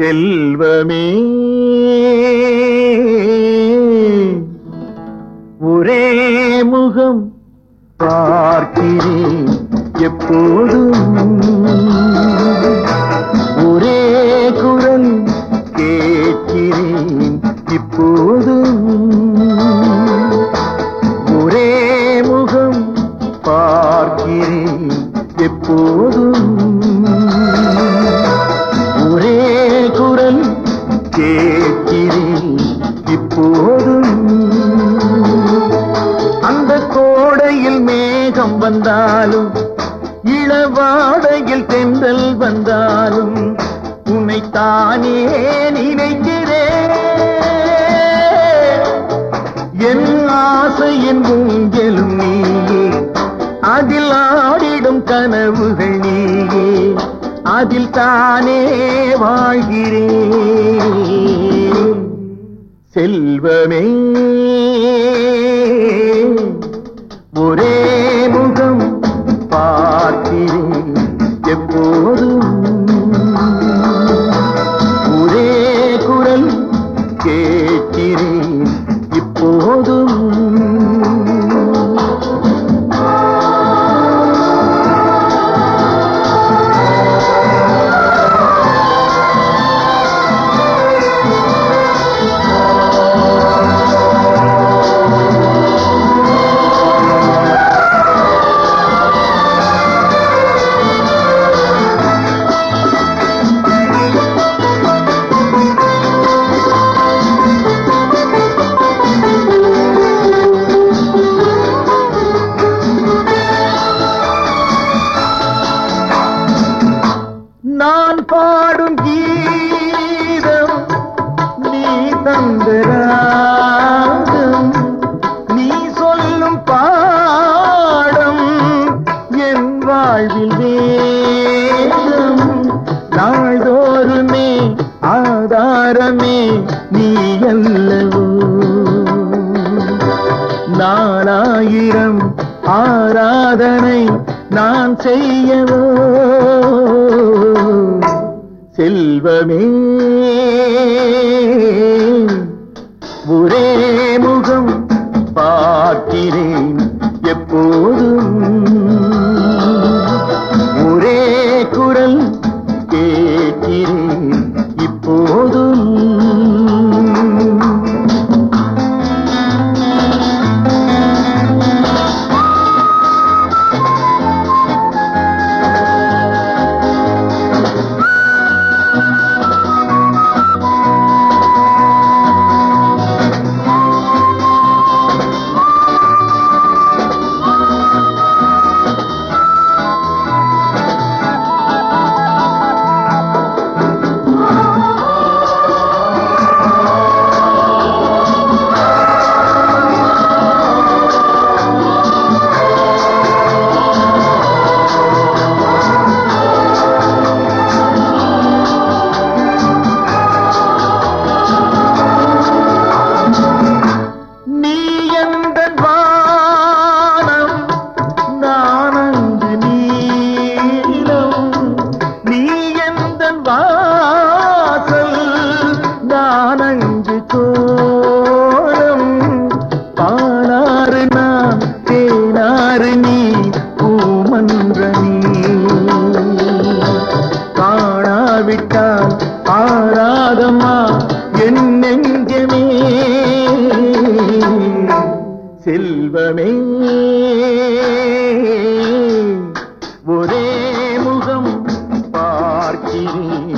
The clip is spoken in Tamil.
செல்வமே ஒரே முகம் பார்க்கிறேன் எப்போதும் ஒரே குரல் கேட்கிறேன் இப்போதும் ஒரே முகம் பார்க்கிறேன் எப்போதும் ஒரே குரல் கேட்கிறேன் இப்போதும் அந்த கோடையில் மேகம் வந்தாலும் இளவாடையில் தென்றல் வந்தாலும் உன்னைத்தானே நினைக்கிறேன் என் ஆசையின் மூங்கிலும் நீயே அதில் ஆடிடும் கனவுகள் நீயே அதில் தானே வாழ்கிறேன் செல்வமே ஒரே முகம் பார்க்கிறேன் எப்போதும் ஒரே குரல் கேட்கிறேன் இப்போதும் நான் பாடும் கீதம் நீ தந்த ராகம் நீ சொல்லும் பாடம் என் வாழ்வில் வேகம் நாள்தோறுமே ஆதாரமே நீ அல்லவோ நாலாயிரம் ஆராதனை நான் செய்யவோ செல்வமே ஒரே முகம் பார்க்கிறேன் எப்போதும் ஒரே குரல் கேட்கிறேன் இப்போதும் நீ எந்த வானம் நான் அங்கு நீலம் நீ எந்த வாசல் நான் அங்கு கோலம் பாலாறு நான் தேனாறு நீ பூமன்ற நீ காணாவிட்டால் ஆராதமா என் நெஞ்சமே செல்வமே ஒரே முகம் பார்க்கிறேன்